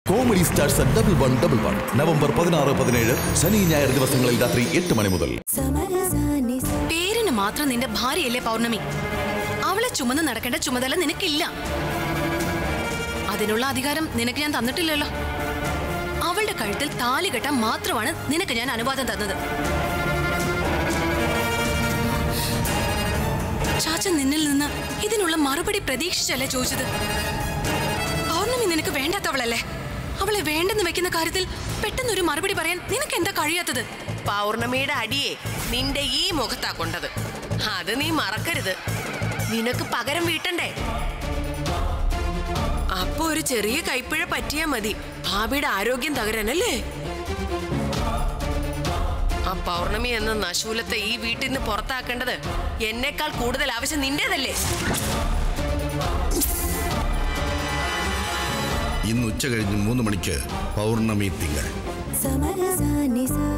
comedy stars double one double one November പതിനാറ് പതിനേഴ് ശനി ഞായർ ദിവസങ്ങളിൽ രാത്രി എട്ട് മണി മുതൽ പേരിന് മാത്രം നിന്റെ ഭാര്യയല്ലേ പൗർണമി അവളെ ചുമന്ന് നടക്കേണ്ട ചുമതല നിനക്കില്ല അതിനുള്ള അധികാരം നിനക്ക് ഞാൻ തന്നിട്ടില്ലല്ലോ അവളുടെ കഴുത്തിൽ താലി കെട്ടാൻ മാത്രമാണ് നിനക്ക് ഞാൻ അനുവാദം തന്നത് ചാച്ചൻ നിന്നിൽ നിന്ന് ഇതിനുള്ള മറുപടി പ്രതീക്ഷിച്ചല്ലേ ചോദിച്ചത് പൗർണമി നിനക്ക് വേണ്ടാത്തവളല്ലേ അവളെ വേണ്ടെന്ന് വെക്കുന്ന കാര്യത്തിൽ പെട്ടെന്നൊരു മറുപടി പറയാൻ നിനക്ക് എന്താ കഴിയാത്തത് പൗർണമിയുടെ അടിയെ നിന്റെ ഈ മുഖത്താ കൊണ്ടത് അത് നീ മറക്കരുത് നിനക്ക് പകരം വീട്ടണ്ടേ അപ്പൊ ഒരു ചെറിയ കൈപ്പിഴ പറ്റിയാ മതി ഭാവിയുടെ ആരോഗ്യം തകരാനല്ലേ ആ പൗർണമി എന്ന നശൂലത്തെ ഈ വീട്ടിൽ നിന്ന് പുറത്താക്കേണ്ടത് എന്നേക്കാൾ കൂടുതൽ ആവശ്യം നിന്റേതല്ലേ ഇന്ന് ഉച്ച കഴിഞ്ഞ് മൂന്ന് മണിക്ക് പൗർണമി തിങ്കൾ സമരസാനി സാ